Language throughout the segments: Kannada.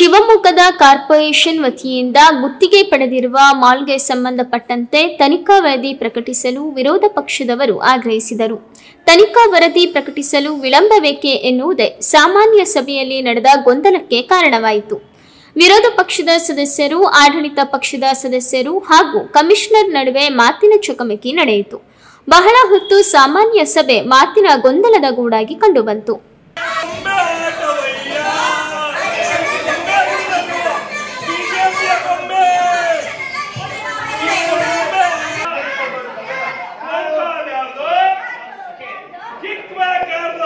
ಶಿವಮೊಗ್ಗದ ಕಾರ್ಪೊರೇಷನ್ ವತಿಯಿಂದ ಗುತ್ತಿಗೆ ಪಡೆದಿರುವ ಮಾಲ್ಗೆ ಸಂಬಂಧಪಟ್ಟಂತೆ ತನಿಖಾ ವರದಿ ಪ್ರಕಟಿಸಲು ವಿರೋಧ ಪಕ್ಷದವರು ಆಗ್ರಹಿಸಿದರು ತನಿಖಾ ವರದಿ ಪ್ರಕಟಿಸಲು ವಿಳಂಬವೇಕೆ ಎನ್ನುವುದೇ ಸಾಮಾನ್ಯ ಸಭೆಯಲ್ಲಿ ನಡೆದ ಗೊಂದಲಕ್ಕೆ ಕಾರಣವಾಯಿತು ವಿರೋಧ ಪಕ್ಷದ ಸದಸ್ಯರು ಆಡಳಿತ ಪಕ್ಷದ ಸದಸ್ಯರು ಹಾಗೂ ಕಮಿಷನರ್ ನಡುವೆ ಮಾತಿನ ಚಕಮಕಿ ನಡೆಯಿತು ಬಹಳ ಹೊತ್ತು ಸಾಮಾನ್ಯ ಸಭೆ ಮಾತಿನ ಗೊಂದಲದ ಗೂಡಾಗಿ ಕಂಡುಬಂತು ಗೊಂಬೆ ಆಟವಯ್ಯ ಬಿಜೆಪಿಯ ಗೊಂಬೆ ಈ ಗೊಂಬೆ ಸರ್ಕಾರ ಯಾರ್ದು ಕಿಕ್ ಬ್ಯಾಕ್ ಯಾರ್ದು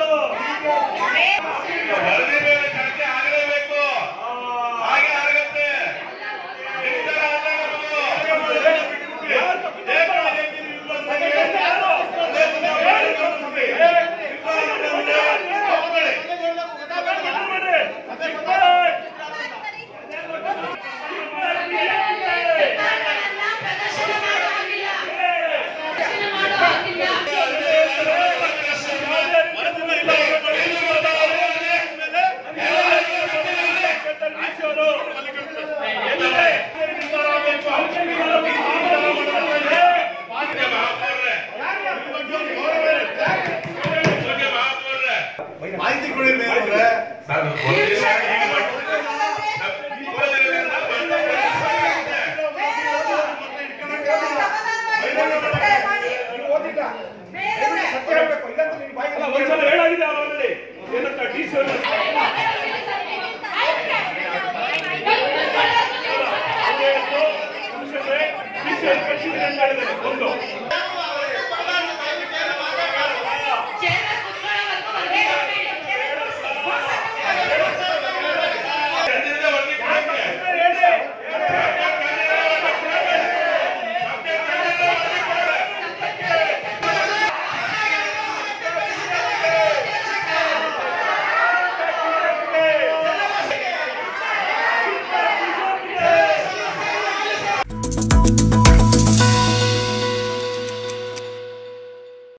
ವರದಿ ಮೇಲೆ ಚರ್ಚೆ ಆಗಲೇಬೇಕು ಹಾಗೆ ಆಗುತ್ತೆ ನಿರ್ಧಾರ ಆದಾಗ ನಮ್ದು ಮಾಹಿತಿ ಕೊಡಿ ಮೇಲ್ರೆ ಸರ್ ಗೊತ್ತಿಲ್ಲ ಈಗ ಸತ್ಯ ಹೇಳ್ಬೇಕು ಇಲ್ಲಂದ್ರೆ ನಿನ್ ಬಾಯಿಗೆ ಒಂದ್ಸಲ ಹೇಳಾಗಿದೆ ಅವರಲ್ಲಿ ಏನಂತ ಡಿ ಸಿ ಒಂದು